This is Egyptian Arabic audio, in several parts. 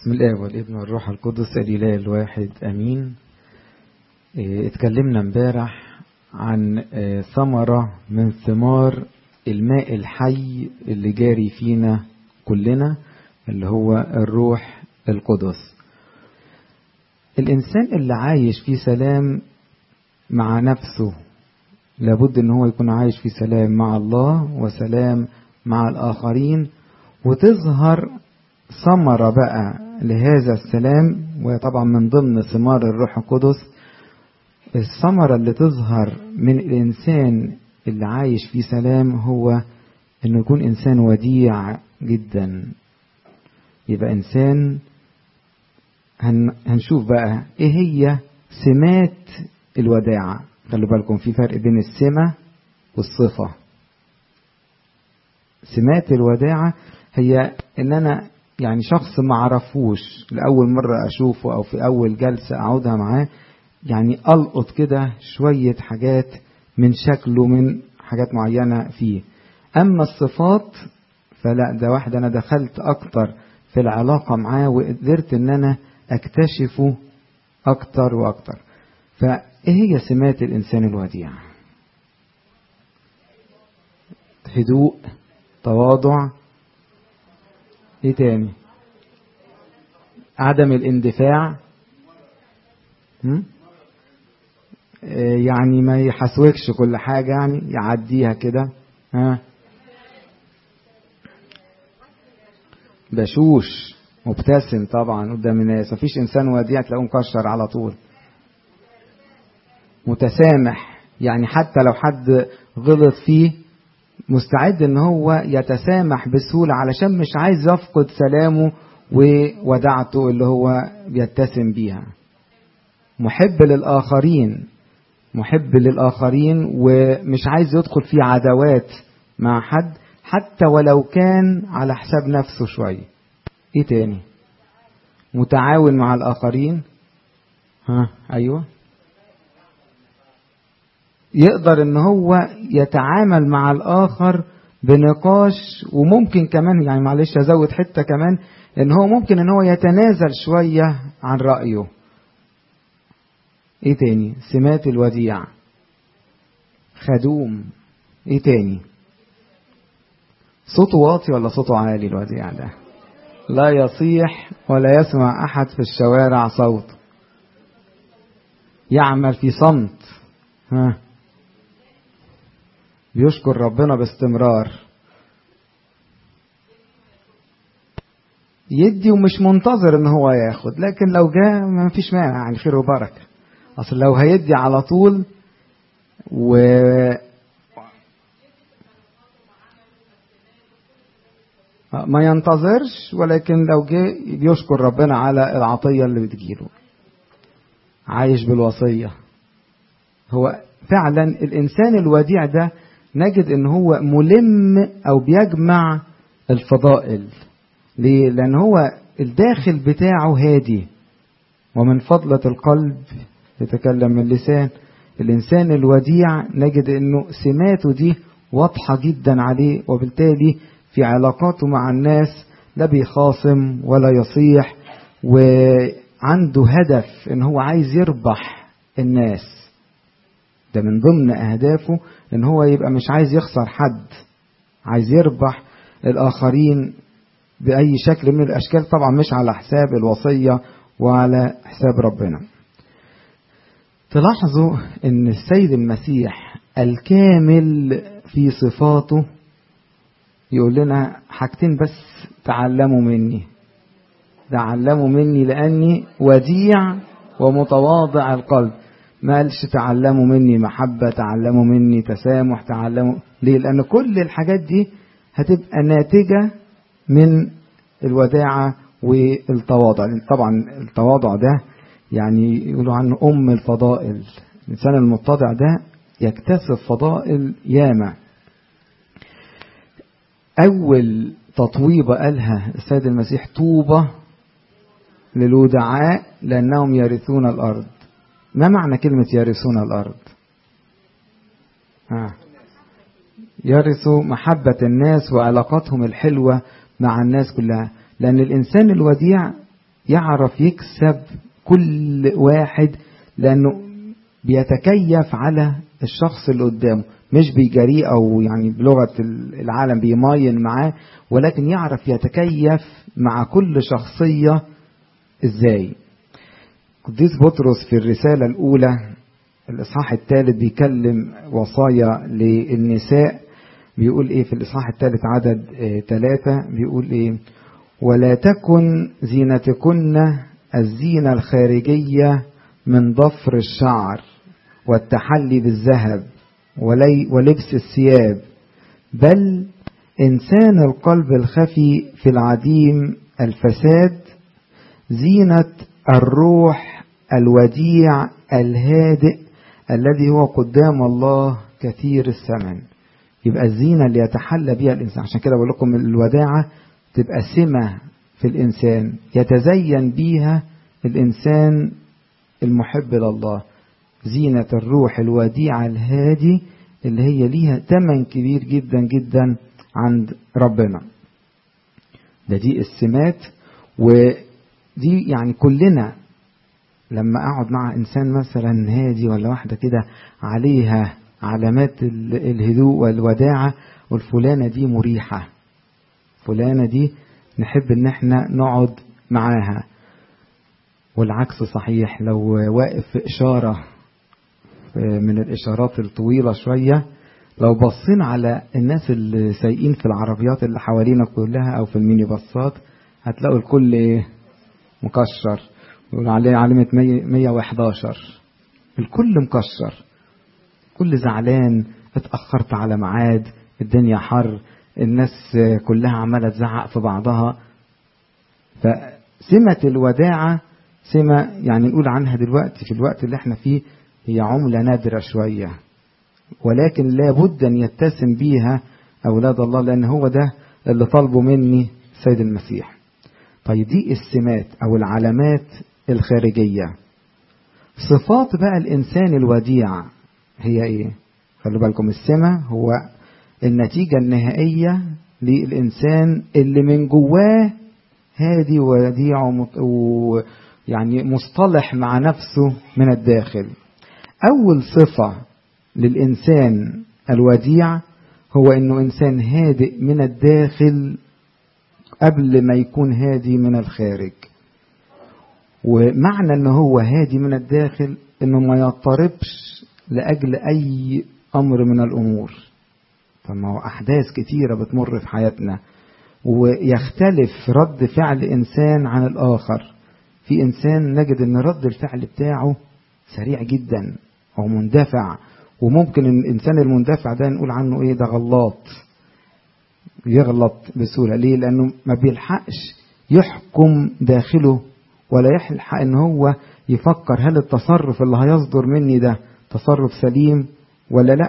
بسم الله والابن والروح القدس الإله الواحد أمين إيه، اتكلمنا امبارح عن إيه، ثمرة من ثمار الماء الحي اللي جاري فينا كلنا اللي هو الروح القدس الإنسان اللي عايش في سلام مع نفسه لابد ان هو يكون عايش في سلام مع الله وسلام مع الآخرين وتظهر ثمرة بقى لهذا السلام وطبعا من ضمن ثمار الروح القدس الثمرة اللي تظهر من الإنسان اللي عايش في سلام هو إنه يكون إنسان وديع جدا يبقى إنسان هن هنشوف بقى إيه هي سمات الوداعة خلوا بالكم في فرق بين السمة والصفة سمات الوداعة هي إن أنا يعني شخص ما عرفوش لأول مرة أشوفه أو في أول جلسة أقعدها معاه يعني ألقط كده شوية حاجات من شكله من حاجات معينة فيه أما الصفات فلا ده واحد أنا دخلت أكتر في العلاقة معاه وقدرت إن أنا أكتشفه أكتر وأكتر فإيه هي سمات الإنسان الوديع هدوء تواضع ايه تاني عدم الاندفاع هم؟ يعني ما يحسوكش كل حاجة يعني يعديها كده ها بشوش مبتسم طبعا قدام الناس مفيش انسان وديع تلاقوه مكشر على طول متسامح يعني حتى لو حد غلط فيه مستعد ان هو يتسامح بسهولة علشان مش عايز يفقد سلامه وودعته اللي هو بيتسم بيها محب للآخرين محب للآخرين ومش عايز يدخل في عداوات مع حد حتى ولو كان على حساب نفسه شوية ايه تاني متعاون مع الآخرين ها ايوه يقدر ان هو يتعامل مع الاخر بنقاش وممكن كمان يعني معلش ازود حته كمان ان هو ممكن ان هو يتنازل شويه عن رايه ايه تاني سمات الوديع خدوم ايه تاني صوته واطي ولا صوته عالي الوديع ده لا يصيح ولا يسمع احد في الشوارع صوته يعمل في صمت ها بيشكر ربنا باستمرار يدي ومش منتظر ان هو ياخد لكن لو جاء ما فيش مانع يعني خير وبركه اصل لو هيدي على طول و ما ينتظرش ولكن لو جه بيشكر ربنا على العطيه اللي بتجيله عايش بالوصيه هو فعلا الانسان الوديع ده نجد ان هو ملم او بيجمع الفضائل ليه لان هو الداخل بتاعه هادي ومن فضلة القلب يتكلم اللسان الانسان الوديع نجد انه سماته دي واضحة جدا عليه وبالتالي في علاقاته مع الناس لا بيخاصم ولا يصيح وعنده هدف ان هو عايز يربح الناس ده من ضمن أهدافه إن هو يبقى مش عايز يخسر حد عايز يربح الآخرين بأي شكل من الأشكال طبعا مش على حساب الوصية وعلى حساب ربنا تلاحظوا إن السيد المسيح الكامل في صفاته يقول لنا حاجتين بس تعلموا مني تعلموا مني لأني وديع ومتواضع القلب ما قالش تعلموا مني محبة تعلموا مني تسامح تعلموا ليه لأن كل الحاجات دي هتبقى ناتجة من الوداعة والتواضع طبعا التواضع ده يعني يقولوا عنه أم الفضائل الإنسان المتضع ده يكتسب فضائل ياما أول تطويبة قالها السيد المسيح طوبة للودعاء لأنهم يرثون الأرض ما معنى كلمة يرثون الأرض آه. يرثوا محبة الناس وعلاقاتهم الحلوة مع الناس كلها لأن الإنسان الوديع يعرف يكسب كل واحد لأنه بيتكيف على الشخص اللي قدامه مش بيجريه أو يعني بلغة العالم بيماين معاه ولكن يعرف يتكيف مع كل شخصية ازاي قديس بطرس في الرسالة الأولى الإصحاح الثالث بيكلم وصايا للنساء بيقول إيه في الإصحاح الثالث عدد ثلاثة بيقول إيه ولا تكن زينتكن الزينة الخارجية من ضفر الشعر والتحلي بالذهب ولي ولبس الثياب بل إنسان القلب الخفي في العديم الفساد زينة الروح الوديع الهادئ الذي هو قدام الله كثير الثمن يبقى الزينة اللي يتحلى بها الإنسان عشان كده بقول لكم الوداعة تبقى سمة في الإنسان يتزين بيها الإنسان المحب لله زينة الروح الوديعة الهادي اللي هي ليها ثمن كبير جدا جدا عند ربنا ده دي السمات ودي يعني كلنا لما اقعد مع انسان مثلا هادي ولا واحده كده عليها علامات الهدوء والوداعه والفلانه دي مريحه فلانه دي نحب ان احنا نقعد معاها والعكس صحيح لو واقف في اشاره من الاشارات الطويله شويه لو بصينا على الناس اللي سايقين في العربيات اللي حوالينا كلها او في الميني باصات هتلاقوا الكل ايه مكشر يقول عليه علامة 111 الكل مكشر كل زعلان اتأخرت على ميعاد الدنيا حر الناس كلها عمالة تزعق في بعضها فسمة الوداعة سمة يعني نقول عنها دلوقتي في الوقت اللي احنا فيه هي عملة نادرة شوية ولكن لابد أن يتسم بيها أولاد الله لأن هو ده اللي طلبه مني السيد المسيح طيب دي السمات أو العلامات الخارجية صفات بقى الإنسان الوديع هي إيه خلوا بالكم السمة هو النتيجة النهائية للإنسان اللي من جواه هادي وديع ويعني مصطلح مع نفسه من الداخل أول صفة للإنسان الوديع هو إنه إنسان هادئ من الداخل قبل ما يكون هادي من الخارج ومعنى إنه هو هادي من الداخل إنه ما يضطربش لأجل أي أمر من الأمور طب ما هو أحداث كتيرة بتمر في حياتنا ويختلف رد فعل إنسان عن الآخر في إنسان نجد إن رد الفعل بتاعه سريع جدا أو مندفع وممكن الإنسان المندفع ده نقول عنه إيه ده غلاط يغلط بسهولة ليه لأنه ما بيلحقش يحكم داخله ولا يلحق إن هو يفكر هل التصرف اللي هيصدر مني ده تصرف سليم ولا لا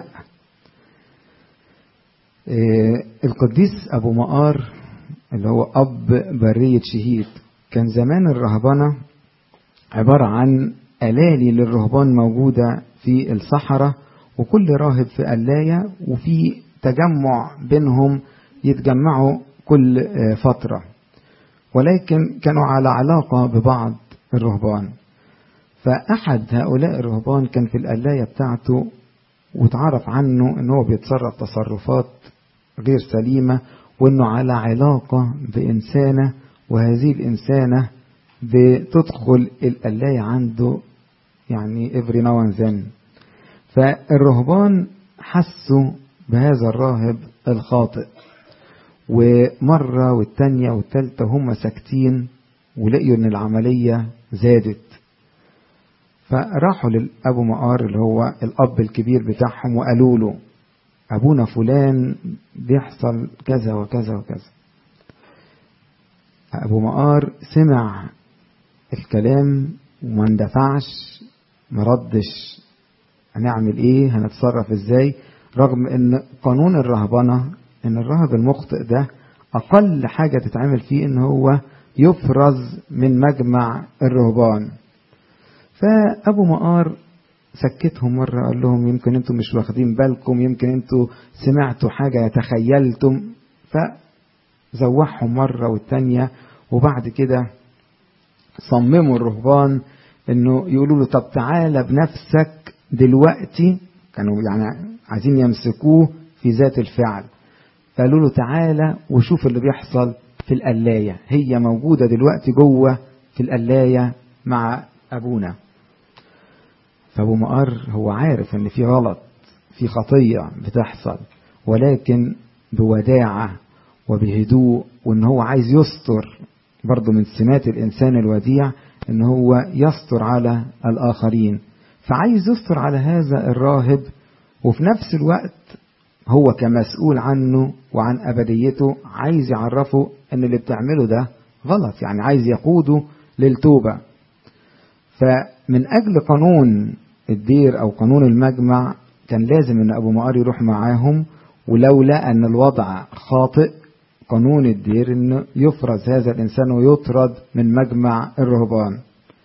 إيه القديس أبو مقار اللي هو أب برية شهيد كان زمان الرهبنة عبارة عن ألالي للرهبان موجودة في الصحراء وكل راهب في قلاية وفي تجمع بينهم يتجمعوا كل فترة ولكن كانوا على علاقة ببعض الرهبان فأحد هؤلاء الرهبان كان في القلاية بتاعته وتعرف عنه أنه بيتصرف تصرفات غير سليمة وأنه على علاقة بإنسانة وهذه الإنسانة بتدخل القلاية عنده يعني every now and then فالرهبان حسوا بهذا الراهب الخاطئ ومرة والتانية والتالتة هم ساكتين ولقيوا ان العملية زادت فراحوا للأبو مقار اللي هو الأب الكبير بتاعهم وقالوا له أبونا فلان بيحصل كذا وكذا وكذا أبو مقار سمع الكلام وما اندفعش ما ردش هنعمل ايه هنتصرف ازاي رغم ان قانون الرهبنه ان الراهب المخطئ ده اقل حاجه تتعمل فيه ان هو يفرز من مجمع الرهبان فابو مقار سكتهم مرة قال لهم يمكن انتم مش واخدين بالكم يمكن انتم سمعتوا حاجة تخيلتم فزوحهم مرة والتانية وبعد كده صمموا الرهبان انه يقولوا له طب تعالى بنفسك دلوقتي كانوا يعني عايزين يمسكوه في ذات الفعل فقالوا له تعالى وشوف اللي بيحصل في القلاية هي موجودة دلوقتي جوه في القلاية مع أبونا فأبو مقر هو عارف إن في غلط في خطية بتحصل ولكن بوداعة وبهدوء وإن هو عايز يستر برضه من سمات الإنسان الوديع إن هو يستر على الآخرين فعايز يستر على هذا الراهب وفي نفس الوقت هو كمسؤول عنه وعن أبديته عايز يعرفه إن اللي بتعمله ده غلط يعني عايز يقوده للتوبة فمن أجل قانون الدير أو قانون المجمع كان لازم إن أبو مقار يروح معاهم ولولا أن الوضع خاطئ قانون الدير إنه يفرز هذا الإنسان ويطرد من مجمع الرهبان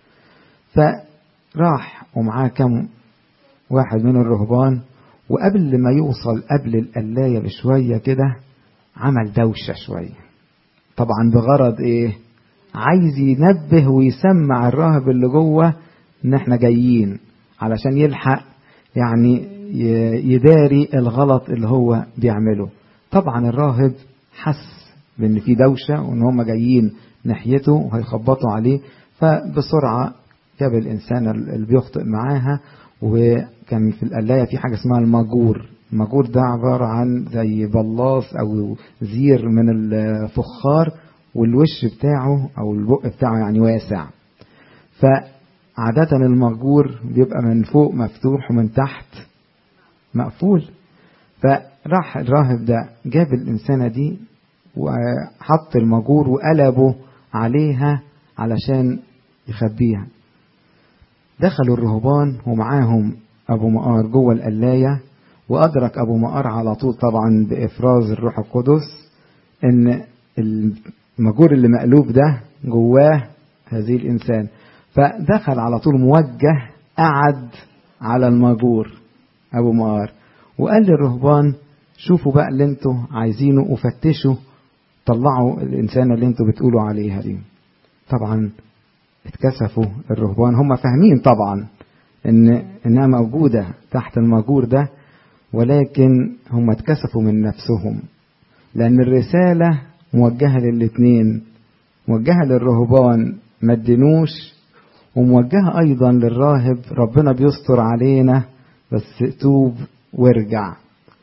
فراح ومعاه كم واحد من الرهبان وقبل ما يوصل قبل القلاية بشوية كده عمل دوشة شوية طبعا بغرض ايه عايز ينبه ويسمع الراهب اللي جوه ان احنا جايين علشان يلحق يعني يداري الغلط اللي هو بيعمله طبعا الراهب حس بان في دوشة وان هم جايين ناحيته وهيخبطوا عليه فبسرعة جاب الانسان اللي بيخطئ معاها وكان في القلاية في حاجة اسمها الماجور الماجور ده عبارة عن زي بلاص أو زير من الفخار والوش بتاعه أو البق بتاعه يعني واسع فعادة الماجور بيبقى من فوق مفتوح ومن تحت مقفول فراح الراهب ده جاب الإنسانة دي وحط الماجور وقلبه عليها علشان يخبيها دخلوا الرهبان ومعاهم أبو مقار جوه القلاية وأدرك أبو مقار على طول طبعا بإفراز الروح القدس إن المجور اللي مقلوب ده جواه هذه الإنسان فدخل على طول موجه قعد على المجور أبو مقار وقال للرهبان شوفوا بقى اللي انتوا عايزينه وفتشوا طلعوا الإنسانة اللي انتوا بتقولوا عليها دي طبعا اتكسفوا الرهبان هم فاهمين طبعا ان انها موجوده تحت المجور ده ولكن هم اتكسفوا من نفسهم لان الرساله موجهه للاثنين موجهه للرهبان ما ادينوش وموجهه ايضا للراهب ربنا بيستر علينا بس توب وارجع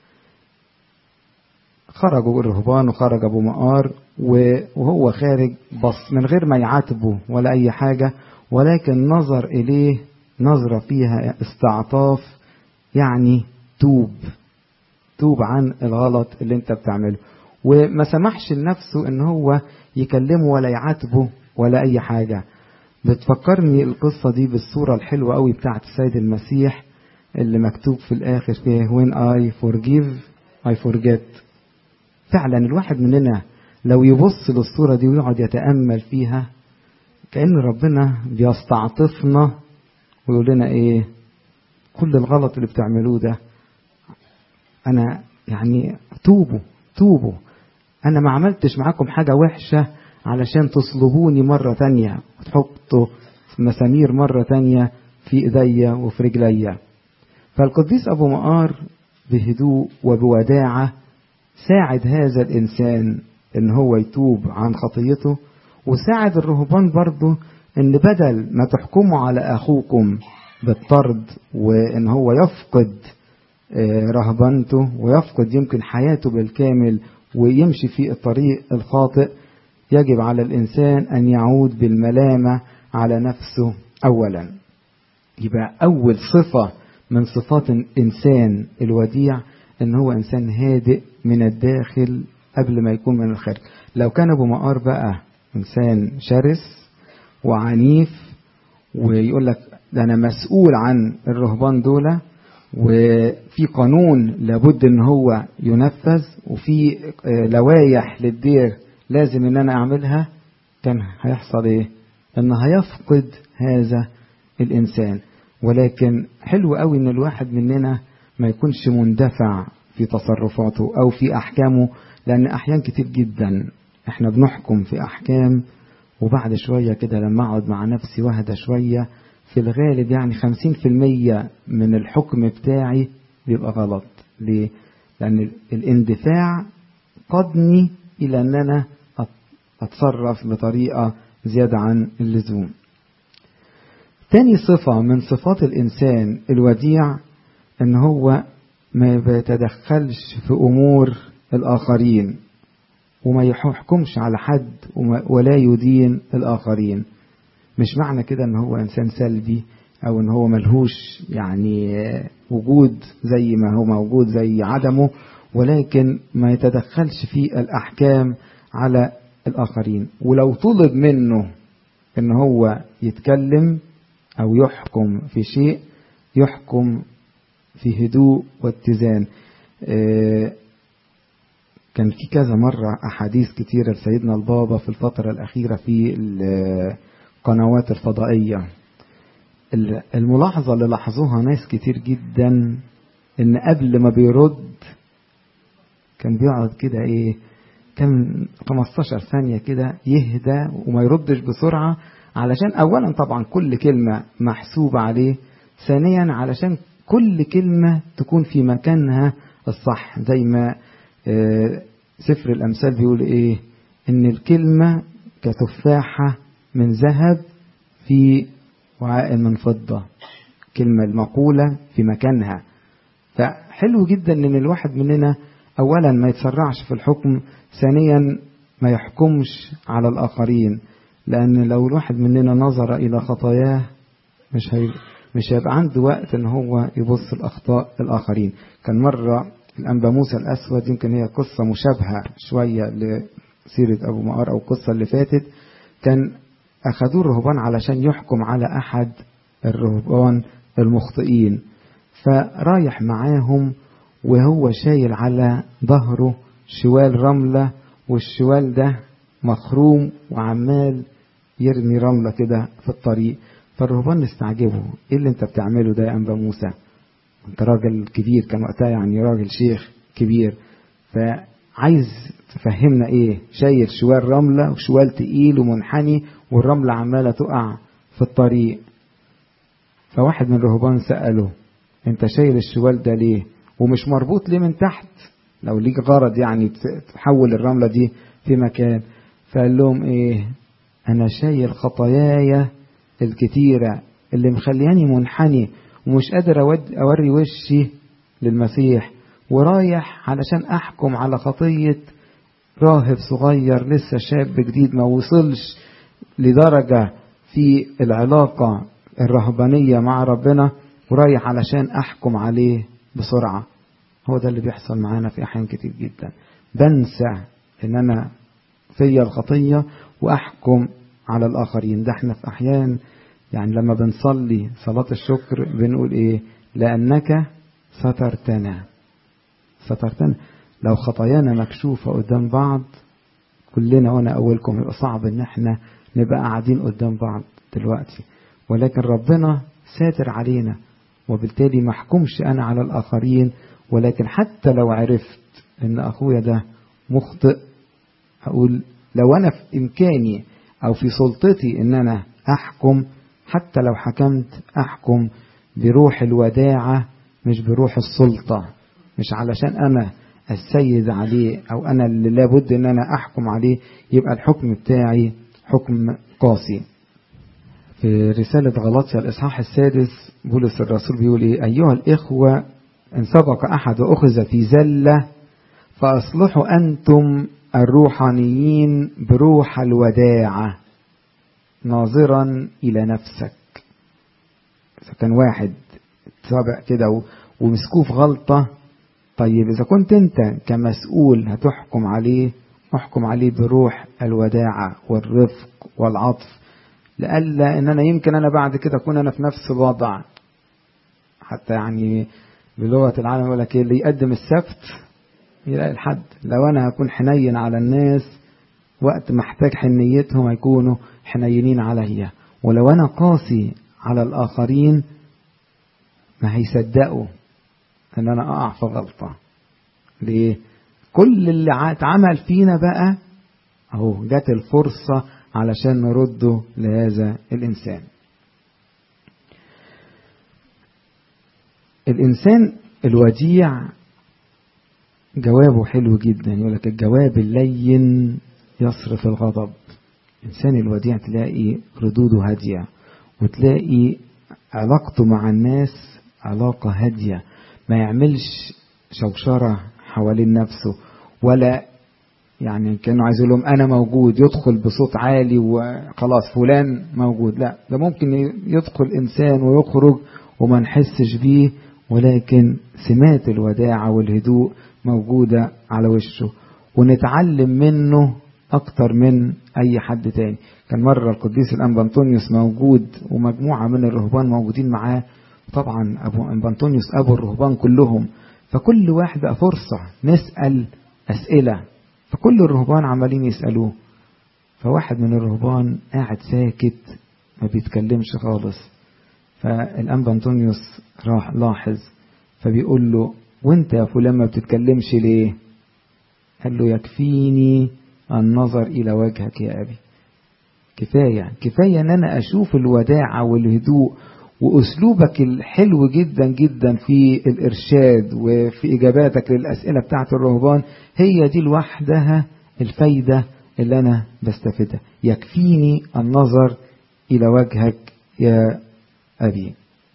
خرجوا الرهبان وخرج ابو مقار وهو خارج بص من غير ما يعاتبه ولا اي حاجه ولكن نظر اليه نظره فيها استعطاف يعني توب توب عن الغلط اللي انت بتعمله وما سمحش لنفسه ان هو يكلمه ولا يعاتبه ولا اي حاجه بتفكرني القصه دي بالصوره الحلوه قوي بتاعت السيد المسيح اللي مكتوب في الاخر فيها when I forgive I forget فعلا الواحد مننا لو يبص للصورة دي ويقعد يتأمل فيها كأن ربنا بيستعطفنا ويقول لنا ايه كل الغلط اللي بتعملوه ده انا يعني توبوا توبوا انا ما عملتش معاكم حاجة وحشة علشان تصلبوني مرة تانية وتحطوا مسامير مرة تانية في ايديا وفي رجليا فالقديس ابو مقار بهدوء وبوداعة ساعد هذا الإنسان إن هو يتوب عن خطيته وساعد الرهبان برضه إن بدل ما تحكموا على أخوكم بالطرد وإن هو يفقد رهبنته ويفقد يمكن حياته بالكامل ويمشي في الطريق الخاطئ يجب على الإنسان أن يعود بالملامة على نفسه أولا يبقى أول صفة من صفات الإنسان الوديع ان هو انسان هادئ من الداخل قبل ما يكون من الخارج لو كان ابو مقار بقى انسان شرس وعنيف ويقول لك ده انا مسؤول عن الرهبان دول وفي قانون لابد ان هو ينفذ وفي لوايح للدير لازم ان انا اعملها كان هيحصل ايه ان هيفقد هذا الانسان ولكن حلو قوي ان الواحد مننا ما يكونش مندفع في تصرفاته او في احكامه لان احيان كتير جدا احنا بنحكم في احكام وبعد شوية كده لما أقعد مع نفسي واهدى شوية في الغالب يعني خمسين في المية من الحكم بتاعي بيبقى غلط ليه؟ لأن الاندفاع قادني إلى أن أنا أتصرف بطريقة زيادة عن اللزوم تاني صفة من صفات الإنسان الوديع إن هو ما بيتدخلش في أمور الآخرين وما يحكمش على حد ولا يدين الآخرين مش معنى كده إن هو إنسان سلبي أو إن هو ملهوش يعني وجود زي ما هو موجود زي عدمه ولكن ما يتدخلش في الأحكام على الآخرين ولو طلب منه إن هو يتكلم أو يحكم في شيء يحكم في هدوء واتزان كان في كذا مرة أحاديث كتيرة لسيدنا البابا في الفترة الأخيرة في القنوات الفضائية الملاحظة اللي لاحظوها ناس كتير جدا إن قبل ما بيرد كان بيقعد كده إيه كان 15 ثانية كده يهدى وما يردش بسرعة علشان أولا طبعا كل كلمة محسوبة عليه ثانيا علشان كل كلمة تكون في مكانها الصح زي ما سفر الأمثال بيقول إيه إن الكلمة كتفاحة من ذهب في وعاء من فضة كلمة المقولة في مكانها فحلو جدا إن الواحد مننا أولا ما يتسرعش في الحكم ثانيا ما يحكمش على الآخرين لأن لو الواحد مننا نظر إلى خطاياه مش هي مش هيبقى عنده وقت إن هو يبص الأخطاء الآخرين كان مرة الأنبا موسى الأسود يمكن هي قصة مشابهة شوية لسيرة أبو مقار أو القصة اللي فاتت كان أخذوه الرهبان علشان يحكم على أحد الرهبان المخطئين فرايح معاهم وهو شايل على ظهره شوال رملة والشوال ده مخروم وعمال يرمي رملة كده في الطريق فالرهبان استعجبوا ايه اللي انت بتعمله ده يا انبا موسى انت راجل كبير كان وقتها يعني راجل شيخ كبير فعايز تفهمنا ايه شايل شوال رملة وشوال تقيل ومنحني والرملة عمالة تقع في الطريق فواحد من الرهبان سأله انت شايل الشوال ده ليه ومش مربوط ليه من تحت لو ليك غرض يعني تحول الرملة دي في مكان فقال لهم ايه انا شايل خطاياي الكتيرة اللي مخلياني منحني ومش قادر اوري وشي للمسيح ورايح علشان احكم على خطية راهب صغير لسه شاب جديد ما وصلش لدرجة في العلاقة الرهبانية مع ربنا ورايح علشان احكم عليه بسرعة هو ده اللي بيحصل معانا في احيان كتير جدا بنسى ان انا فيا الخطية واحكم على الاخرين ده احنا في احيان يعني لما بنصلي صلاة الشكر بنقول ايه لانك سترتنا سترتنا لو خطايانا مكشوفة قدام بعض كلنا وانا اولكم يبقى صعب ان احنا نبقى قاعدين قدام بعض دلوقتي ولكن ربنا ساتر علينا وبالتالي ما احكمش انا على الاخرين ولكن حتى لو عرفت ان اخويا ده مخطئ اقول لو انا في امكاني او في سلطتي ان انا احكم حتى لو حكمت احكم بروح الوداعة مش بروح السلطة مش علشان انا السيد عليه او انا اللي لابد ان انا احكم عليه يبقى الحكم بتاعي حكم قاسي في رسالة غلطية الإصحاح السادس بولس الرسول بيقول إيه أيها الإخوة إن سبق أحد وأخذ في زلة فأصلحوا أنتم الروحانيين بروح الوداعة ناظرا إلى نفسك إذا كان واحد سابق كده ومسكوه في غلطة طيب إذا كنت أنت كمسؤول هتحكم عليه احكم عليه بروح الوداعة والرفق والعطف لألا إن أنا يمكن أنا بعد كده أكون أنا في نفس الوضع حتى يعني بلغة العالم يقول لك اللي يقدم السبت يلاقي الحد لو أنا هكون حنين على الناس وقت محتاج حنيتهم هيكونوا حنينين عليا ولو أنا قاسي على الآخرين ما هيصدقوا إن أنا أقع في غلطة ليه؟ كل اللي اتعمل فينا بقى أهو جت الفرصة علشان نرده لهذا الإنسان الإنسان الوديع جوابه حلو جدا يقول لك الجواب اللين يصرف الغضب الإنسان الوديع تلاقي ردوده هادية وتلاقي علاقته مع الناس علاقة هادية ما يعملش شوشرة حوالين نفسه ولا يعني كانوا عايز لهم أنا موجود يدخل بصوت عالي وخلاص فلان موجود لا ده ممكن يدخل إنسان ويخرج وما نحسش بيه ولكن سمات الوداعة والهدوء موجودة على وشه ونتعلم منه أكتر من أي حد تاني كان مرة القديس الأنبا أنطونيوس موجود ومجموعة من الرهبان موجودين معاه طبعا أبو أنبا أنطونيوس أبو الرهبان كلهم فكل واحد بقى فرصة نسأل أسئلة فكل الرهبان عمالين يسألوه فواحد من الرهبان قاعد ساكت ما بيتكلمش خالص فالأنبا أنطونيوس راح لاحظ فبيقول له وانت يا فلان ما بتتكلمش ليه قال له يكفيني النظر إلى وجهك يا أبي كفاية كفاية أن أنا أشوف الوداعة والهدوء وأسلوبك الحلو جدا جدا في الإرشاد وفي إجاباتك للأسئلة بتاعت الرهبان هي دي لوحدها الفايدة اللي أنا بستفيدها يكفيني النظر إلى وجهك يا أبي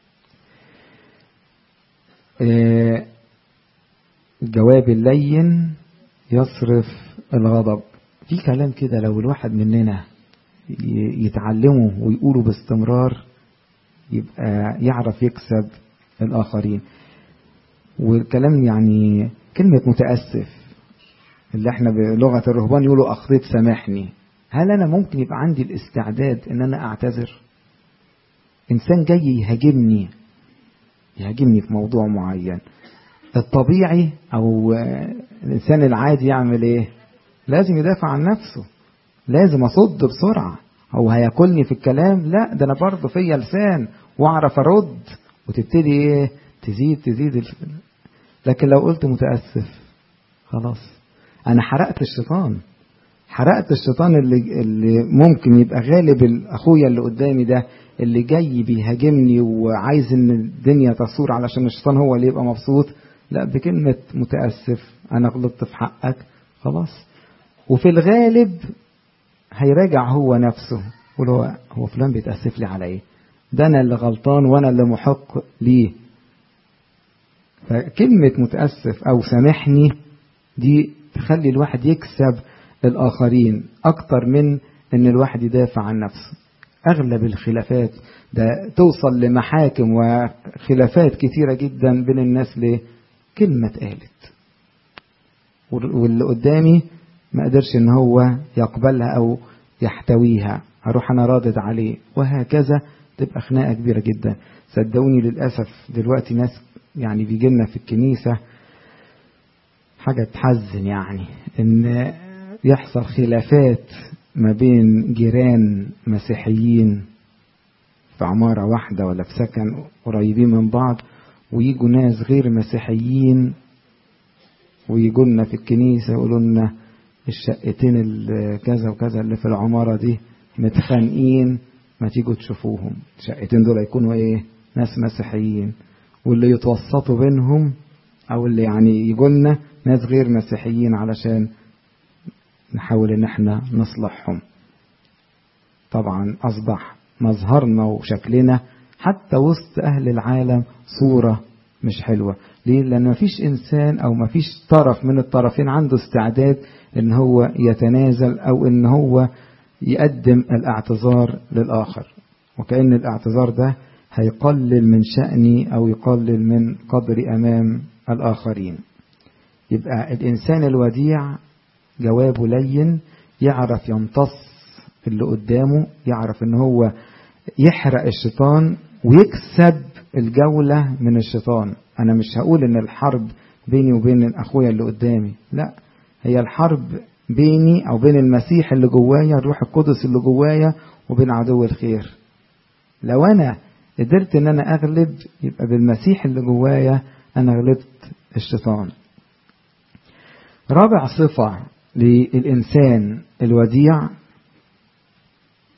الجواب اللين يصرف الغضب في كلام كده لو الواحد مننا يتعلمه ويقوله باستمرار يبقى يعرف يكسب الآخرين والكلام يعني كلمة متأسف اللي احنا بلغة الرهبان يقولوا أخطيت سامحني هل أنا ممكن يبقى عندي الاستعداد إن أنا أعتذر إنسان جاي يهاجمني يهاجمني في موضوع معين الطبيعي أو الإنسان العادي يعمل إيه لازم يدافع عن نفسه لازم أصد بسرعة هو هياكلني في الكلام لا ده أنا برضه فيا لسان وأعرف أرد وتبتدي إيه تزيد تزيد الف... لكن لو قلت متأسف خلاص أنا حرقت الشيطان حرقت الشيطان اللي, اللي ممكن يبقى غالب أخويا اللي قدامي ده اللي جاي بيهاجمني وعايز ان الدنيا تصور علشان الشيطان هو اللي يبقى مبسوط لا بكلمة متأسف أنا غلطت في حقك خلاص وفي الغالب هيراجع هو نفسه يقول هو هو فلان بيتأسف لي على ايه ده أنا اللي غلطان وأنا اللي محق ليه فكلمة متأسف أو سامحني دي تخلي الواحد يكسب الآخرين أكتر من إن الواحد يدافع عن نفسه أغلب الخلافات ده توصل لمحاكم وخلافات كتيرة جدا بين الناس ليه كلمة اتقالت واللي قدامي ما قدرش ان هو يقبلها او يحتويها اروح انا رادد عليه وهكذا تبقى خناقه كبيره جدا صدقوني للاسف دلوقتي ناس يعني بيجي لنا في الكنيسه حاجه تحزن يعني ان يحصل خلافات ما بين جيران مسيحيين في عمارة واحدة ولا في سكن قريبين من بعض ويجوا ناس غير مسيحيين ويجوا لنا في الكنيسة يقولوا لنا الشقتين كذا وكذا اللي في العمارة دي متخانقين ما تيجوا تشوفوهم الشقتين دول يكونوا ايه ناس مسيحيين واللي يتوسطوا بينهم او اللي يعني يجوا لنا ناس غير مسيحيين علشان نحاول ان احنا نصلحهم طبعا اصبح مظهرنا وشكلنا حتى وسط اهل العالم صورة مش حلوة ليه لان مفيش انسان او مفيش طرف من الطرفين عنده استعداد ان هو يتنازل او ان هو يقدم الاعتذار للاخر وكأن الاعتذار ده هيقلل من شأني او يقلل من قدري امام الاخرين يبقى الانسان الوديع جوابه لين يعرف يمتص اللي قدامه يعرف ان هو يحرق الشيطان ويكسب الجولة من الشيطان انا مش هقول ان الحرب بيني وبين اخويا اللي قدامي لا هي الحرب بيني او بين المسيح اللي جوايا الروح القدس اللي جوايا وبين عدو الخير لو انا قدرت ان انا اغلب يبقى بالمسيح اللي جوايا انا غلبت الشيطان رابع صفة للإنسان الوديع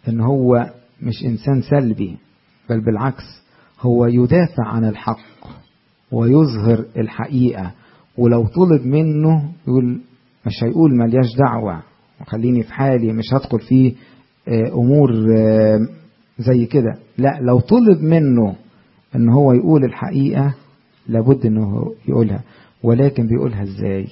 ان هو مش انسان سلبي بل بالعكس هو يدافع عن الحق ويظهر الحقيقة ولو طلب منه يقول مش هيقول ملياش دعوة وخليني في حالي مش هدخل في امور زي كده لا لو طلب منه ان هو يقول الحقيقة لابد انه يقولها ولكن بيقولها ازاي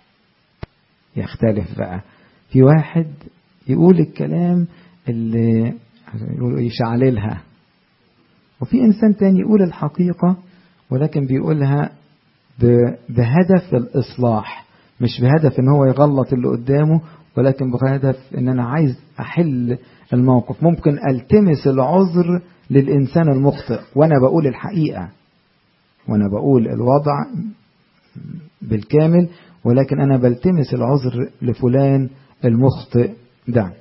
يختلف بقى في واحد يقول الكلام اللي يشعللها وفي انسان تاني يقول الحقيقة ولكن بيقولها بهدف الإصلاح مش بهدف ان هو يغلط اللي قدامه ولكن بهدف ان انا عايز احل الموقف ممكن التمس العذر للانسان المخطئ وانا بقول الحقيقة وانا بقول الوضع بالكامل ولكن انا بلتمس العذر لفلان المخطئ ده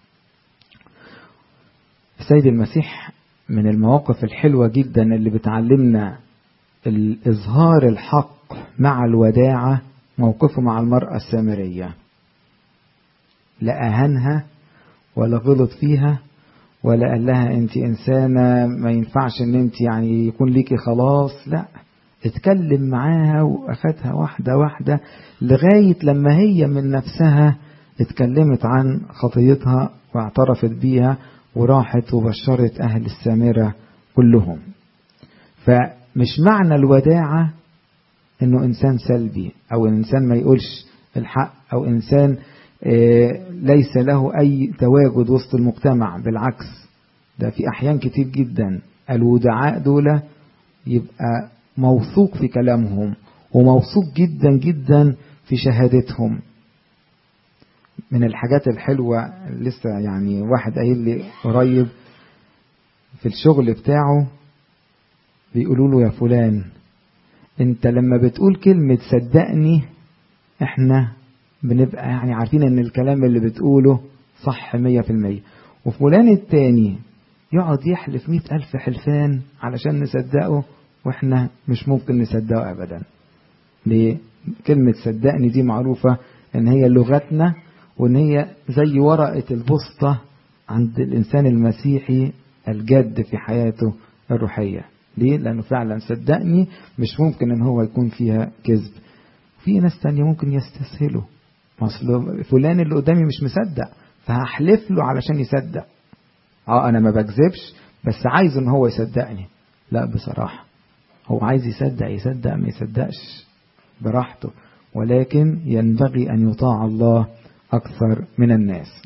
السيد المسيح من المواقف الحلوة جدا اللي بتعلمنا الإظهار الحق مع الوداعة موقفه مع المرأة السامرية لا أهنها ولا غلط فيها ولا قال لها أنت إنسانة ما ينفعش أن أنت يعني يكون ليكي خلاص لا اتكلم معاها وأخدها واحدة واحدة لغاية لما هي من نفسها اتكلمت عن خطيتها واعترفت بيها وراحت وبشرت أهل السامرة كلهم فمش معنى الوداعة انه انسان سلبي او انسان ما يقولش الحق او انسان ليس له اي تواجد وسط المجتمع بالعكس ده في احيان كتير جدا الودعاء دول يبقى موثوق في كلامهم وموثوق جدا جدا في شهادتهم من الحاجات الحلوة لسه يعني واحد قايل لي قريب في الشغل بتاعه بيقولوا له يا فلان انت لما بتقول كلمة صدقني احنا بنبقى يعني عارفين ان الكلام اللي بتقوله صح مية في المية وفلان التاني يقعد يحلف مئة ألف حلفان علشان نصدقه واحنا مش ممكن نصدقه أبدا ليه؟ كلمة صدقني دي معروفة ان هي لغتنا وان هي زي ورقة البسطة عند الإنسان المسيحي الجد في حياته الروحية ليه؟ لأنه فعلا صدقني مش ممكن ان هو يكون فيها كذب في ناس تانية ممكن يستسهلوا اصل فلان اللي قدامي مش مصدق فهحلف له علشان يصدق اه انا ما بكذبش بس عايز ان هو يصدقني لا بصراحة هو عايز يصدق يصدق ما يصدقش براحته ولكن ينبغي ان يطاع الله اكثر من الناس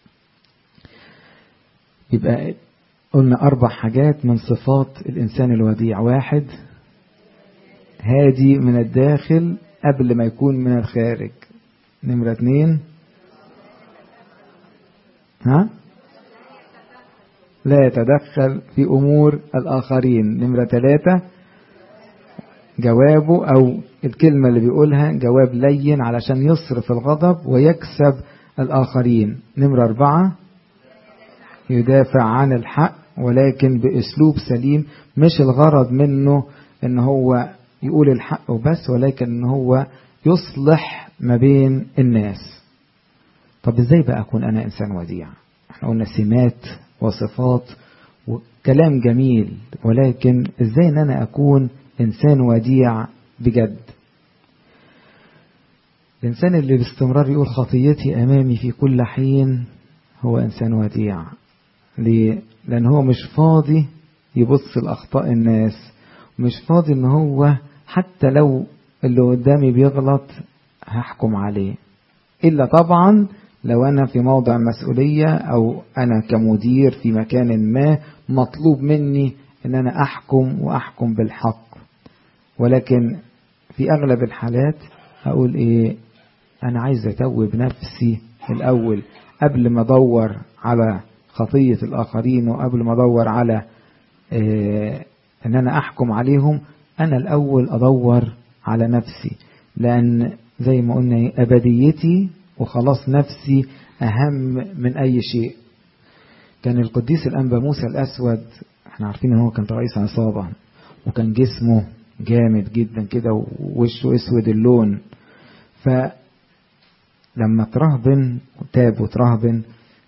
يبقى قلنا اربع حاجات من صفات الانسان الوديع واحد هادي من الداخل قبل ما يكون من الخارج نمرة اتنين ها لا يتدخل في أمور الآخرين نمرة ثلاثة جوابه أو الكلمة اللي بيقولها جواب لين علشان يصرف الغضب ويكسب الآخرين نمرة أربعة يدافع عن الحق ولكن بأسلوب سليم مش الغرض منه ان هو يقول الحق وبس ولكن ان هو يصلح ما بين الناس طب ازاي بقى اكون انا انسان وديع احنا قلنا سمات وصفات وكلام جميل ولكن ازاي ان انا اكون انسان وديع بجد الانسان اللي باستمرار يقول خطيتي امامي في كل حين هو انسان وديع ليه لان هو مش فاضي يبص لاخطاء الناس مش فاضي ان هو حتى لو اللي قدامي بيغلط هحكم عليه إلا طبعا لو أنا في موضع مسؤولية أو أنا كمدير في مكان ما مطلوب مني أن أنا أحكم وأحكم بالحق ولكن في أغلب الحالات أقول إيه أنا عايز أتوب نفسي الأول قبل ما أدور على خطية الآخرين وقبل ما أدور على إيه أن أنا أحكم عليهم أنا الأول أدور على نفسي لأن زي ما قلنا أبديتي وخلاص نفسي أهم من أي شيء كان القديس الأنبا موسى الأسود احنا عارفين ان هو كان رئيس عصابة وكان جسمه جامد جدا كده ووشه اسود اللون فلما ترهبن وتاب وترهبن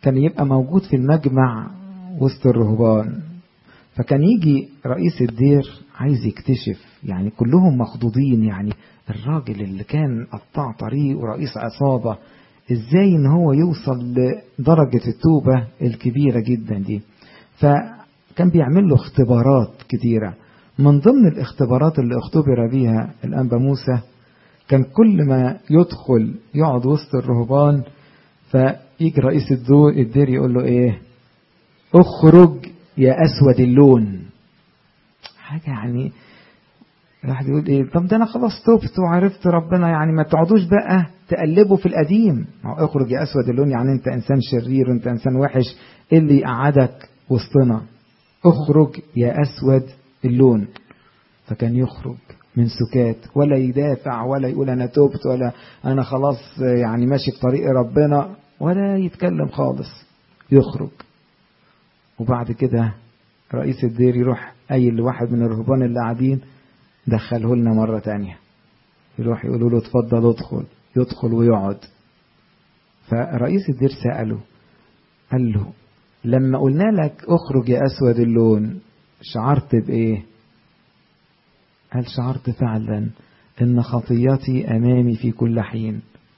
كان يبقى موجود في المجمع وسط الرهبان فكان يجي رئيس الدير عايز يكتشف يعني كلهم مخضوضين يعني الراجل اللي كان قطع طريق ورئيس عصابة ازاي ان هو يوصل لدرجة التوبة الكبيرة جدا دي فكان بيعمل له اختبارات كتيرة من ضمن الاختبارات اللي اختبر بيها الأنبا موسى كان كل ما يدخل يقعد وسط الرهبان فيجي رئيس الدير يقول له ايه اخرج يا اسود اللون حاجة يعني الواحد يقول ايه طب ده انا خلاص تبت وعرفت ربنا يعني ما تقعدوش بقى تقلبوا في القديم اخرج يا اسود اللون يعني انت انسان شرير وانت انسان وحش ايه اللي يقعدك وسطنا اخرج يا اسود اللون فكان يخرج من سكات ولا يدافع ولا يقول انا تبت ولا انا خلاص يعني ماشي في طريق ربنا ولا يتكلم خالص يخرج وبعد كده رئيس الدير يروح قايل لواحد من الرهبان اللي قاعدين دخله لنا مرة تانية يروح يقولوا له اتفضل ادخل يدخل ويقعد فرئيس الدير سأله قال له لما قلنا لك اخرج يا أسود اللون شعرت بإيه هل شعرت فعلا ان خطيتي امامي في كل حين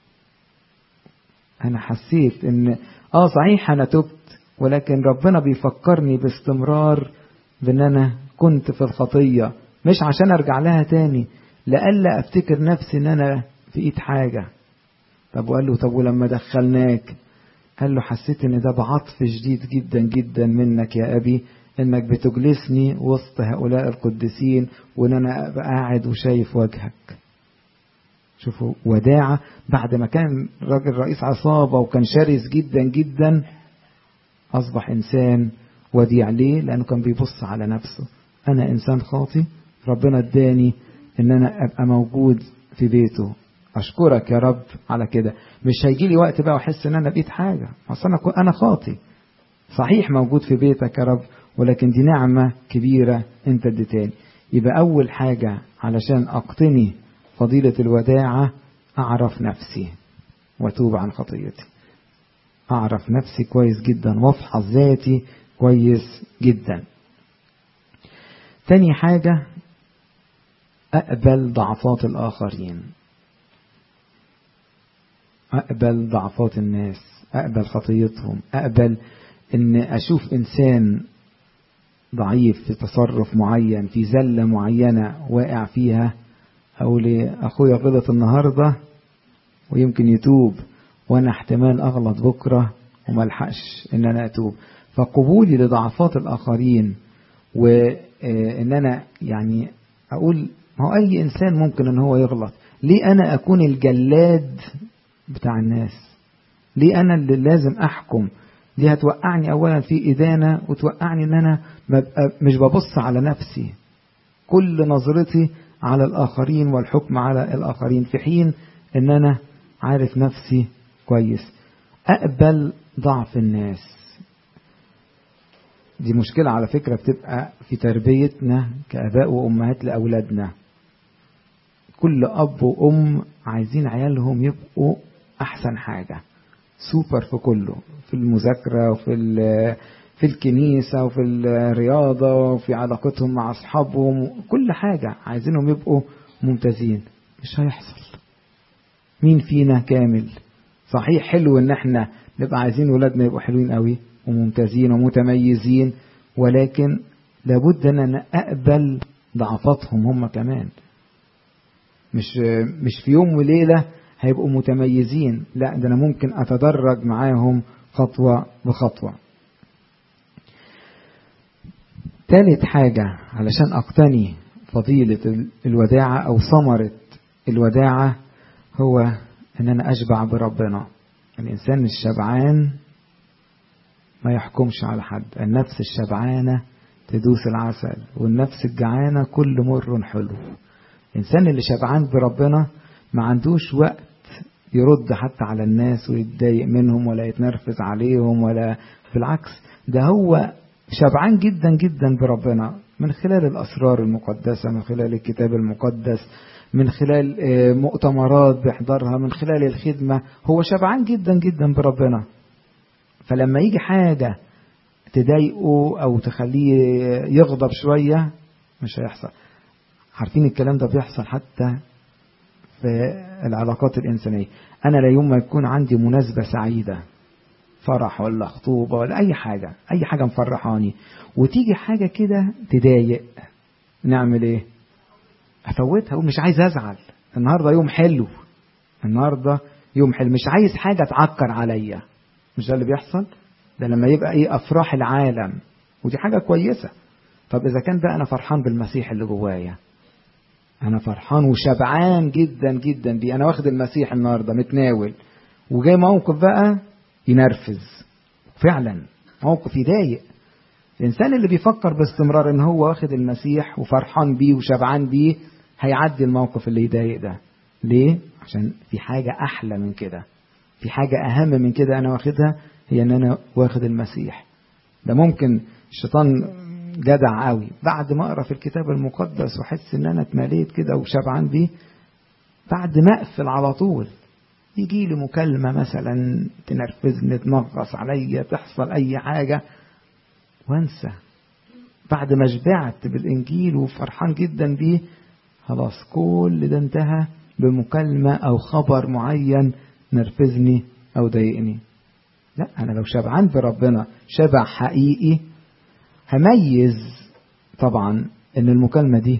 انا حسيت ان اه صحيح انا تبت ولكن ربنا بيفكرني باستمرار بان انا كنت في الخطية مش عشان ارجع لها تاني لألا افتكر نفسي ان انا في ايد حاجة طب وقال له طب ولما دخلناك قال له حسيت ان ده بعطف شديد جدا جدا منك يا ابي انك بتجلسني وسط هؤلاء القديسين وان انا ابقى قاعد وشايف وجهك شوفوا وداعة بعد ما كان راجل رئيس عصابة وكان شرس جدا جدا أصبح إنسان وديع ليه لأنه كان بيبص على نفسه أنا إنسان خاطي ربنا اداني إن أنا أبقى موجود في بيته أشكرك يا رب على كده مش هيجي لي وقت بقى وأحس إن أنا بقيت حاجة أصل أنا أنا خاطي صحيح موجود في بيتك يا رب ولكن دي نعمة كبيرة أنت اديتاني يبقى أول حاجة علشان أقتني فضيلة الوداعة أعرف نفسي وأتوب عن خطيتي أعرف نفسي كويس جدا وأفحص ذاتي كويس جدا تاني حاجة أقبل ضعفات الآخرين أقبل ضعفات الناس أقبل خطيتهم أقبل أن أشوف إنسان ضعيف في تصرف معين في زلة معينة واقع فيها أقول أخويا غلط النهاردة ويمكن يتوب وأنا احتمال أغلط بكرة وملحقش إن أنا أتوب فقبولي لضعفات الآخرين وإن أنا يعني أقول ما هو أي إنسان ممكن إن هو يغلط ليه أنا أكون الجلاد بتاع الناس ليه أنا اللي لازم أحكم دي هتوقعني أولا في إدانة وتوقعني إن أنا مش ببص على نفسي كل نظرتي على الآخرين والحكم على الآخرين في حين إن أنا عارف نفسي كويس أقبل ضعف الناس دي مشكلة على فكرة بتبقى في تربيتنا كأباء وأمهات لأولادنا كل أب وأم عايزين عيالهم يبقوا أحسن حاجة سوبر في كله في المذاكرة وفي في الكنيسة وفي الرياضة وفي علاقتهم مع أصحابهم كل حاجة عايزينهم يبقوا ممتازين مش هيحصل مين فينا كامل صحيح حلو ان احنا نبقى عايزين ولادنا يبقوا حلوين قوي وممتازين ومتميزين ولكن لابد ان انا اقبل ضعفاتهم هم كمان مش مش في يوم وليله هيبقوا متميزين لا ده انا ممكن اتدرج معاهم خطوه بخطوه ثالث حاجة علشان أقتني فضيلة الوداعة أو ثمرة الوداعة هو أن أنا أشبع بربنا الإنسان الشبعان ما يحكمش على حد النفس الشبعانة تدوس العسل والنفس الجعانة كل مر حلو الإنسان اللي شبعان بربنا ما عندوش وقت يرد حتى على الناس ويتضايق منهم ولا يتنرفز عليهم ولا بالعكس ده هو شبعان جدا جدا بربنا من خلال الأسرار المقدسة من خلال الكتاب المقدس من خلال مؤتمرات بيحضرها من خلال الخدمة هو شبعان جدا جدا بربنا فلما يجي حاجة تضايقه أو تخليه يغضب شوية مش هيحصل عارفين الكلام ده بيحصل حتى في العلاقات الإنسانية أنا لا يوم ما يكون عندي مناسبة سعيدة فرح ولا خطوبة ولا أي حاجة أي حاجة مفرحاني وتيجي حاجة كده تضايق نعمل إيه أفوتها ومش عايز أزعل النهاردة يوم حلو النهاردة يوم حلو مش عايز حاجة تعكر عليا مش ده اللي بيحصل ده لما يبقى إيه أفراح العالم ودي حاجة كويسة طب إذا كان بقى أنا فرحان بالمسيح اللي جوايا أنا فرحان وشبعان جدا جدا بيه أنا واخد المسيح النهاردة متناول وجاي موقف بقى ينرفز فعلا موقف يضايق الإنسان اللي بيفكر باستمرار إن هو واخد المسيح وفرحان بيه وشبعان بيه هيعدي الموقف اللي يضايق ده ليه؟ عشان في حاجة أحلى من كده في حاجة أهم من كده أنا واخدها هي إن أنا واخد المسيح ده ممكن الشيطان جدع قوي بعد ما اقرا في الكتاب المقدس واحس ان انا اتمليت كده وشبعان بيه بعد ما اقفل على طول يجي لي مكالمة مثلا تنرفزني تنغص عليا تحصل أي حاجة وانسى بعد ما شبعت بالإنجيل وفرحان جدا بيه خلاص كل ده انتهى بمكالمة أو خبر معين نرفزني أو ضايقني لا أنا لو شبعان بربنا شبع حقيقي هميز طبعا ان المكالمة دي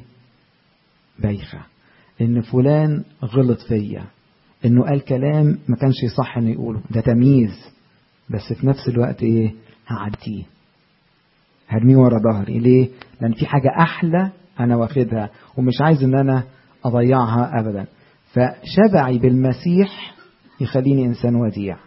بايخة ان فلان غلط فيا انه قال كلام ما كانش يصح انه يقوله ده تمييز بس في نفس الوقت ايه هعديه هرميه ورا ظهري ليه لان في حاجة احلى انا واخدها ومش عايز ان انا اضيعها ابدا فشبعي بالمسيح يخليني انسان وديع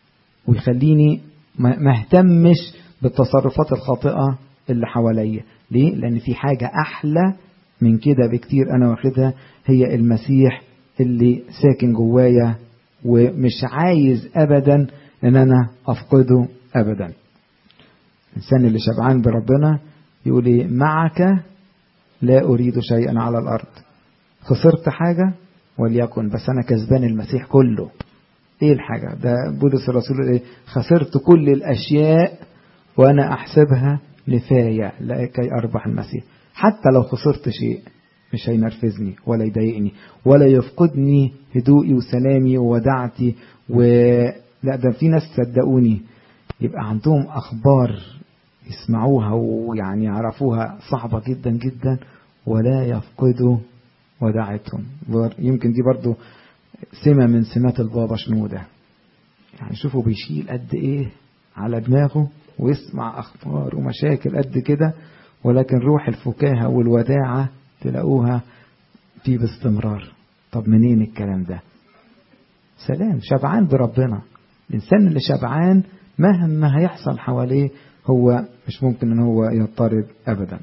ويخليني ما اهتمش بالتصرفات الخاطئة اللي حواليا ليه لان في حاجة احلى من كده بكتير انا واخدها هي المسيح اللي ساكن جوايا ومش عايز ابدا ان انا افقده ابدا الانسان اللي شبعان بربنا يقول ايه معك لا اريد شيئا على الارض خسرت حاجة وليكن بس انا كسبان المسيح كله ايه الحاجة ده بولس الرسول ايه خسرت كل الاشياء وانا احسبها نفاية لكي اربح المسيح حتى لو خسرت شيء مش هينرفزني ولا يضايقني ولا يفقدني هدوئي وسلامي وودعتي و لا ده في ناس صدقوني يبقى عندهم اخبار يسمعوها ويعني يعرفوها صعبة جدا جدا ولا يفقدوا ودعتهم يمكن دي برضو سمة من سمات البابا شنودة يعني شوفوا بيشيل قد ايه على دماغه ويسمع اخبار ومشاكل قد كده ولكن روح الفكاهة والوداعة تلاقوها فيه باستمرار طب منين الكلام ده سلام شبعان بربنا الإنسان اللي شبعان مهما هيحصل حواليه هو مش ممكن ان هو يضطرب ابدا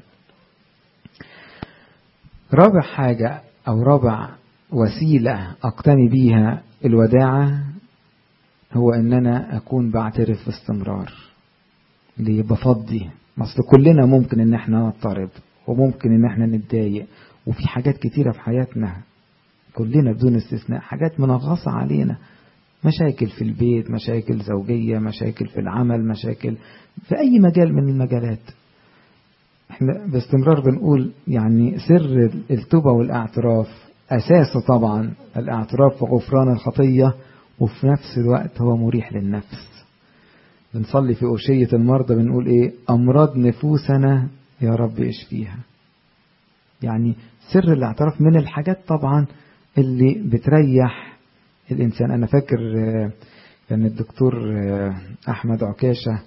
رابع حاجة او رابع وسيلة اقتني بيها الوداعة هو ان انا اكون بعترف باستمرار ليه بفضي اصل كلنا ممكن ان احنا نضطرب وممكن ان احنا نتضايق وفي حاجات كتيرة في حياتنا كلنا بدون استثناء حاجات منغصة علينا مشاكل في البيت مشاكل زوجية مشاكل في العمل مشاكل في أي مجال من المجالات احنا باستمرار بنقول يعني سر التوبة والاعتراف أساسه طبعا الاعتراف وغفران الخطية وفي نفس الوقت هو مريح للنفس بنصلي في أوشية المرضى بنقول إيه أمراض نفوسنا يا رب اشفيها يعني سر الاعتراف من الحاجات طبعا اللي بتريح الإنسان أنا فاكر كان الدكتور أحمد عكاشة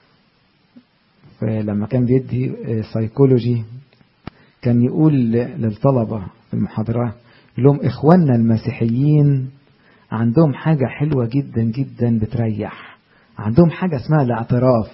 لما كان بيدي سيكولوجي كان يقول للطلبة في المحاضرة لهم إخواننا المسيحيين عندهم حاجة حلوة جدا جدا بتريح عندهم حاجة اسمها الاعتراف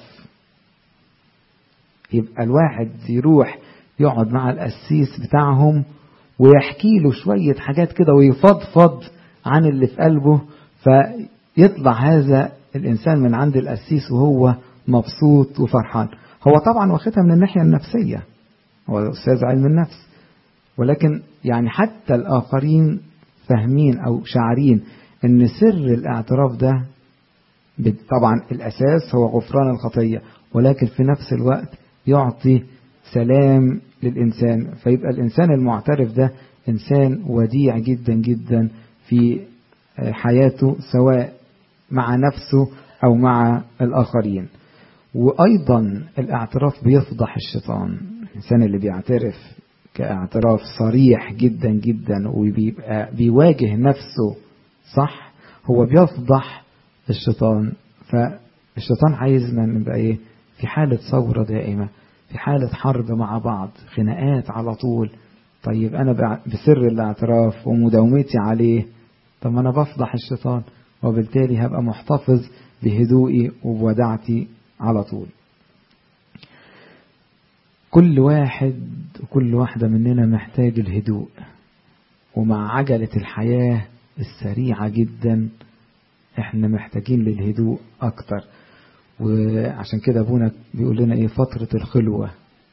يبقى الواحد يروح يقعد مع القسيس بتاعهم ويحكي له شوية حاجات كده ويفضفض عن اللي في قلبه فيطلع هذا الإنسان من عند القسيس وهو مبسوط وفرحان هو طبعا واخدها من الناحية النفسية هو أستاذ علم النفس ولكن يعني حتى الآخرين فاهمين أو شعرين أن سر الاعتراف ده طبعا الأساس هو غفران الخطية ولكن في نفس الوقت يعطي سلام للإنسان فيبقى الإنسان المعترف ده إنسان وديع جدا جدا في حياته سواء مع نفسه أو مع الآخرين وأيضا الاعتراف بيفضح الشيطان الإنسان اللي بيعترف كاعتراف صريح جدا جدا وبيبقى بيواجه نفسه صح هو بيفضح الشيطان فالشيطان عايزنا نبقى ايه في حالة ثورة دائمة في حالة حرب مع بعض خناقات على طول طيب أنا بسر الاعتراف ومداومتي عليه طب ما أنا بفضح الشيطان وبالتالي هبقى محتفظ بهدوئي وبودعتي على طول كل واحد وكل واحدة مننا محتاج الهدوء ومع عجلة الحياة السريعة جدا احنا محتاجين للهدوء اكتر وعشان كده ابونا بيقول لنا ايه فترة الخلوة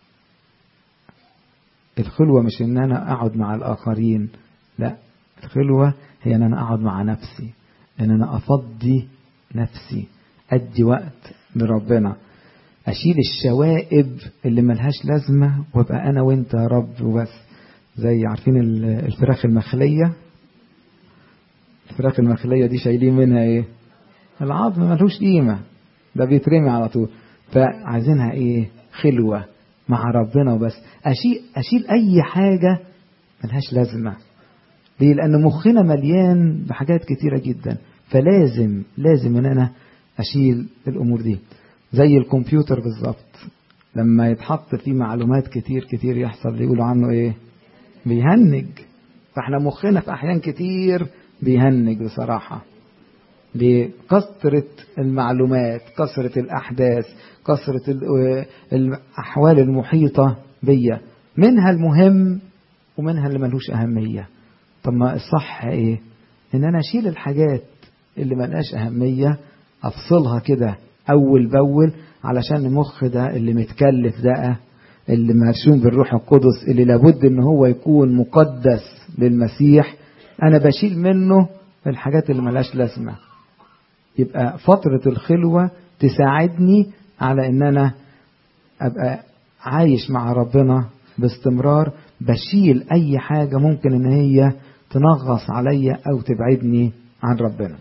الخلوة مش ان انا اقعد مع الاخرين لا الخلوة هي ان انا اقعد مع نفسي ان انا افضي نفسي ادي وقت لربنا اشيل الشوائب اللي ملهاش لازمة وابقى انا وانت يا رب وبس زي عارفين الفراخ المخلية الفراخ المخلية دي شايلين منها ايه العظم ملهوش قيمة ده بيترمي على طول فعايزينها ايه خلوة مع ربنا وبس اشيل اشيل اي حاجة ملهاش لازمة ليه لان مخنا مليان بحاجات كتيرة جدا فلازم لازم ان انا اشيل الامور دي زي الكمبيوتر بالظبط لما يتحط فيه معلومات كتير كتير يحصل يقولوا عنه ايه بيهنج فاحنا مخنا في احيان كتير بيهنج بصراحة لكثرة المعلومات كثرة الأحداث كثرة الأحوال المحيطة بيا منها المهم ومنها اللي ملوش أهمية طب ما الصح إيه إن أنا أشيل الحاجات اللي ملهاش أهمية أفصلها كده أول بأول علشان المخ ده اللي متكلف ده اللي مرسوم بالروح القدس اللي لابد إن هو يكون مقدس للمسيح أنا بشيل منه الحاجات اللي ملهاش لازمة يبقى فترة الخلوة تساعدني على ان انا ابقى عايش مع ربنا باستمرار بشيل اي حاجة ممكن ان هي تنغص عليا او تبعدني عن ربنا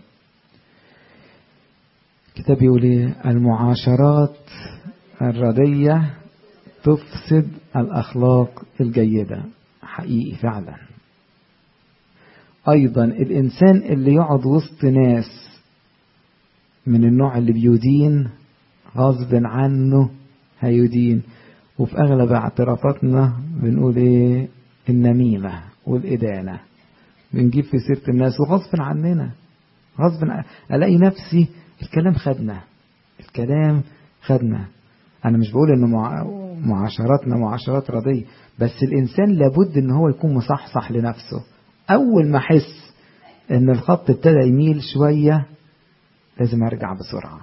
كتاب يقول ايه المعاشرات الردية تفسد الاخلاق الجيدة حقيقي فعلا ايضا الانسان اللي يقعد وسط ناس من النوع اللي بيدين غصب عنه هيدين وفي أغلب اعترافاتنا بنقول إيه النميمة والإدانة بنجيب في سيرة الناس وغصب عننا غصب عن... ألاقي نفسي الكلام خدنا الكلام خدنا أنا مش بقول إنه مع... معاشراتنا معاشرات رضية بس الإنسان لابد إن هو يكون مصحصح لنفسه أول ما أحس إن الخط ابتدى يميل شوية لازم ارجع بسرعة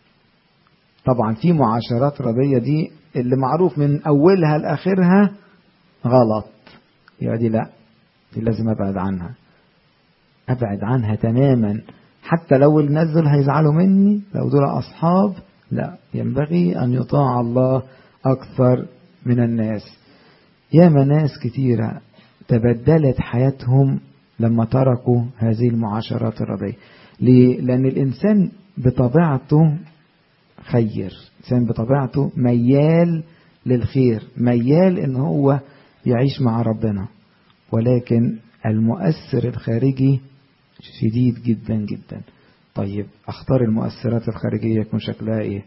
طبعا في معاشرات رضية دي اللي معروف من اولها لاخرها غلط يبقى دي لا دي لازم ابعد عنها ابعد عنها تماما حتى لو الناس دول هيزعلوا مني لو دول اصحاب لا ينبغي ان يطاع الله اكثر من الناس ياما ناس كتيرة تبدلت حياتهم لما تركوا هذه المعاشرات الرضية ليه؟ لأن الإنسان بطبيعته خير الإنسان بطبيعته ميال للخير ميال إن هو يعيش مع ربنا ولكن المؤثر الخارجي شديد جدا جدا طيب اختار المؤثرات الخارجية يكون شكلها ايه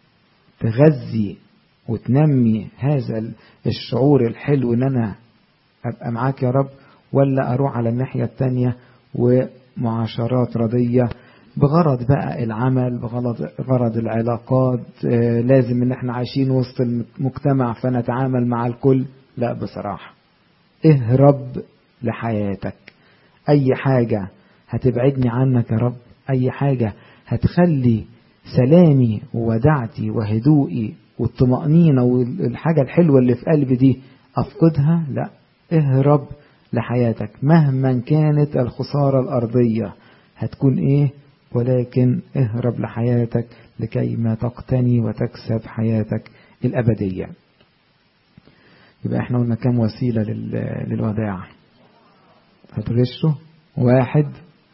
تغذي وتنمي هذا الشعور الحلو ان انا ابقى معاك يا رب ولا اروح على الناحية التانية ومعاشرات رضية بغرض بقى العمل بغرض غرض العلاقات آه لازم ان احنا عايشين وسط المجتمع فنتعامل مع الكل لا بصراحة اهرب لحياتك اي حاجة هتبعدني عنك يا رب اي حاجة هتخلي سلامي وودعتي وهدوئي والطمأنينة والحاجة الحلوة اللي في قلبي دي افقدها لا اهرب لحياتك مهما كانت الخسارة الأرضية هتكون ايه ولكن اهرب لحياتك لكي ما تقتني وتكسب حياتك الأبدية يبقى احنا قلنا كام وسيلة للوداع هتغشه واحد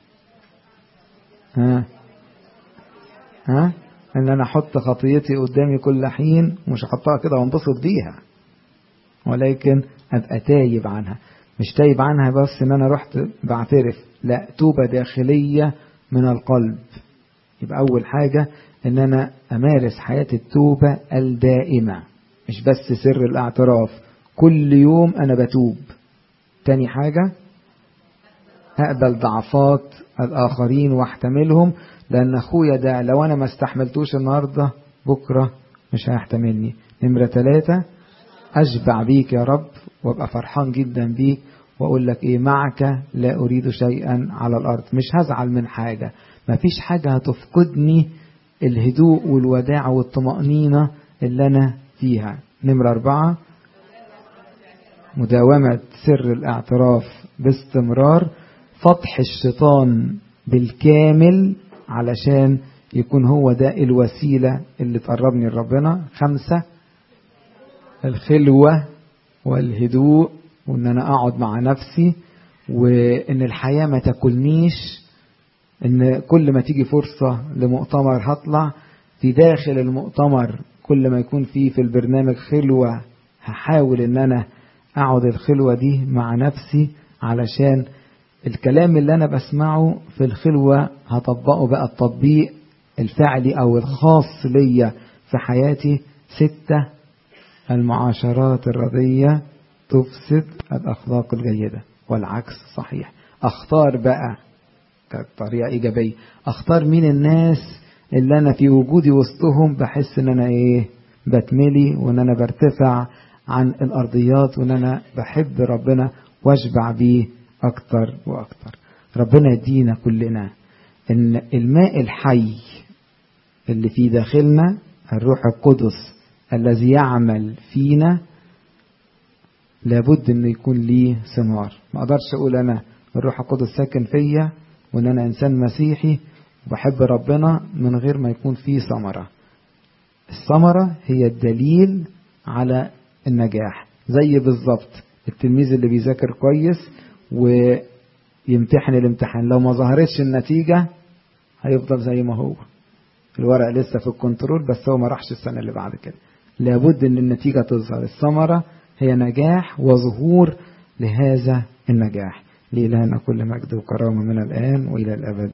ها ها ان انا احط خطيتي قدامي كل حين ومش احطها كده وانبسط بيها ولكن ابقى تايب عنها مش تايب عنها بس ان انا رحت بعترف لا توبة داخلية من القلب يبقى اول حاجة ان انا امارس حياة التوبة الدائمة مش بس سر الاعتراف كل يوم انا بتوب تاني حاجة هقبل ضعفات الاخرين واحتملهم لان اخويا ده لو انا ما استحملتوش النهاردة بكرة مش هيحتملني نمرة ثلاثة اشبع بيك يا رب وابقى فرحان جدا بيك واقول لك ايه معك لا اريد شيئا على الارض مش هزعل من حاجة مفيش حاجة هتفقدني الهدوء والوداع والطمأنينة اللي انا فيها نمرة اربعة مداومة سر الاعتراف باستمرار فتح الشيطان بالكامل علشان يكون هو ده الوسيلة اللي تقربني لربنا خمسة الخلوة والهدوء وان انا اقعد مع نفسي وان الحياة ما تاكلنيش ان كل ما تيجي فرصة لمؤتمر هطلع في داخل المؤتمر كل ما يكون فيه في البرنامج خلوة هحاول ان انا اقعد الخلوة دي مع نفسي علشان الكلام اللي انا بسمعه في الخلوة هطبقه بقى التطبيق الفعلي او الخاص ليا في حياتي ستة المعاشرات الرضية تفسد الأخلاق الجيدة والعكس صحيح أختار بقى كطريقة إيجابية أختار مين الناس اللي أنا في وجودي وسطهم بحس إن أنا إيه بتملي وإن أنا برتفع عن الأرضيات وإن أنا بحب ربنا واشبع بيه أكتر وأكتر ربنا يدينا كلنا إن الماء الحي اللي في داخلنا الروح القدس الذي يعمل فينا لابد انه يكون ليه ثمار ما اقدرش اقول انا الروح القدس ساكن فيا وان انا انسان مسيحي وبحب ربنا من غير ما يكون فيه ثمره الثمره هي الدليل على النجاح زي بالظبط التلميذ اللي بيذاكر كويس ويمتحن الامتحان لو ما ظهرتش النتيجه هيفضل زي ما هو الورق لسه في الكنترول بس هو ما راحش السنه اللي بعد كده لابد ان النتيجه تظهر الثمره هي نجاح وظهور لهذا النجاح لإلهنا كل مجد وكرامة من الآن وإلى الأبد